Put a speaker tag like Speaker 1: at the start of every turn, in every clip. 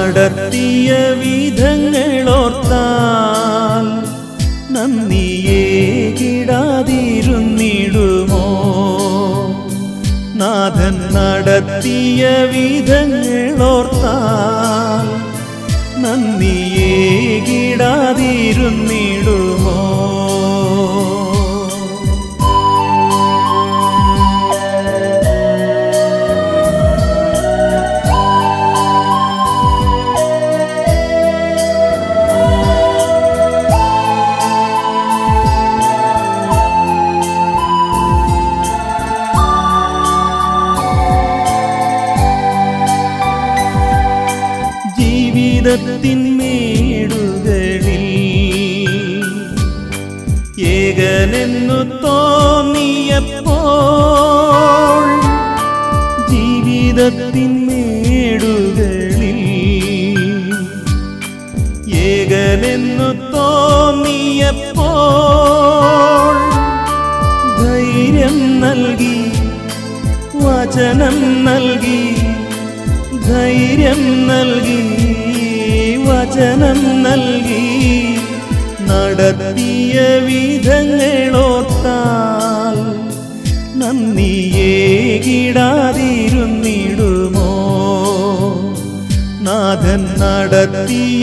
Speaker 1: നടത്തിയ വിധങ്ങളോർത്താൽ നന്ദിയേകിടാതിരുന്നിടുമോ നാഥൻ നടത്തിയ വിധങ്ങളോർത്താൽ നന്ദിയേകിടാതിരുന്നിടുമോ ജീവിതത്തിൻ മേടുകളിൽ ഏകനെന്നു തോന്നിയപ്പോൾ ജീവിതത്തിൻ മേടുകളിൽ ഏകനെന്നു തോന്നിയപ്പോൾ ധൈര്യം നൽകി വചനം നൽകി ധൈര്യം നൽകി വചനം നൽകി നടത്തിയ വിധങ്ങളോർത്താൽ നന്ദിയേകിടാതിരുന്നിടുമോ നാഥൻ നടത്തിയ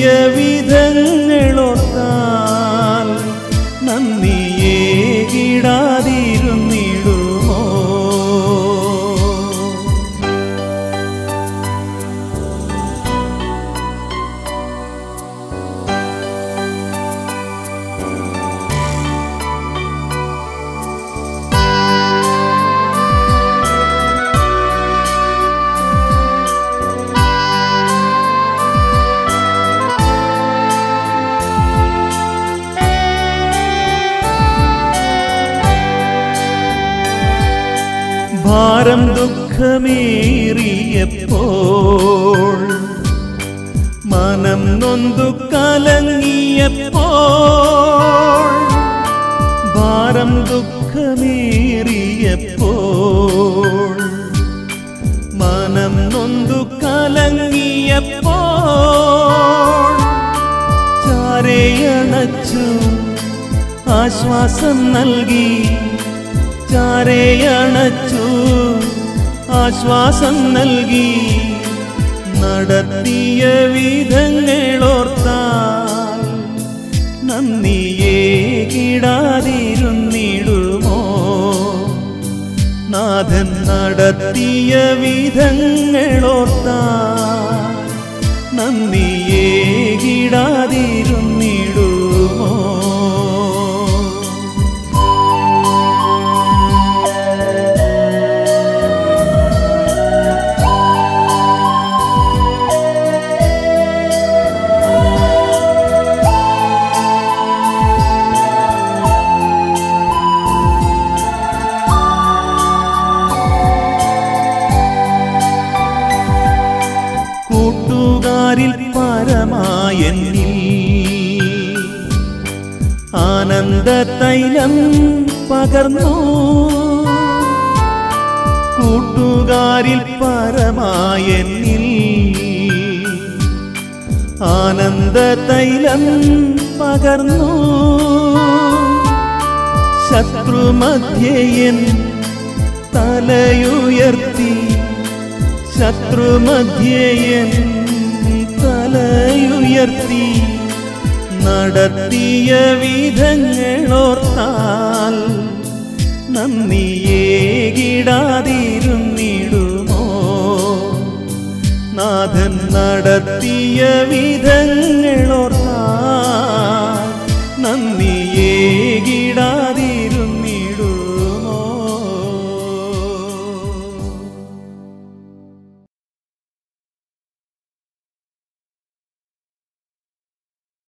Speaker 1: വിധങ്ങളോർത്താൽ നന്ദിയേകിടാതിരുന്നിടുമോ ഭാരം ദുഃഖമേറിയപ്പോൾ മനം നൊന്തു കലങ്ങിയപ്പോൾ ഭാരം ദുഃഖമേറിയപ്പോൾ മനം നൊന്തു കലങ്ങിയപ്പോൾ ചാരയണച്ചു ആശ്വാസം നൽകി ചാരയണച്ചു ആശ്വാസം നൽകി നടത്തിയ വിധങ്ങളോർത്താൽ നന്ദിയേകിടാതിരുന്നിടുമോ നാഥൻ നടത്തിയ വിധങ്ങളോർത്താൽ നന്ദിയേകിടാതിരുന്നിടുമോ കൂട്ടുകാരിൽ പരമായെന്നിൽ ആനന്ദ തൈലം പകർന്നു കൂട്ടുകാരിൽ പരമായെന്നിൽ ആനന്ദ തൈലം പകർന്നു ശത്രുമധ്യയൻ തലയുയർത്തി ശത്രുമധ്യയൻ തലയുയർത്തി നടത്തിയ വിധങ്ങളോർത്താൽ നന്ദിയേകിടാതിരുന്നിടുമോ നാഥൻ നടത്തിയ വിധങ്ങൾ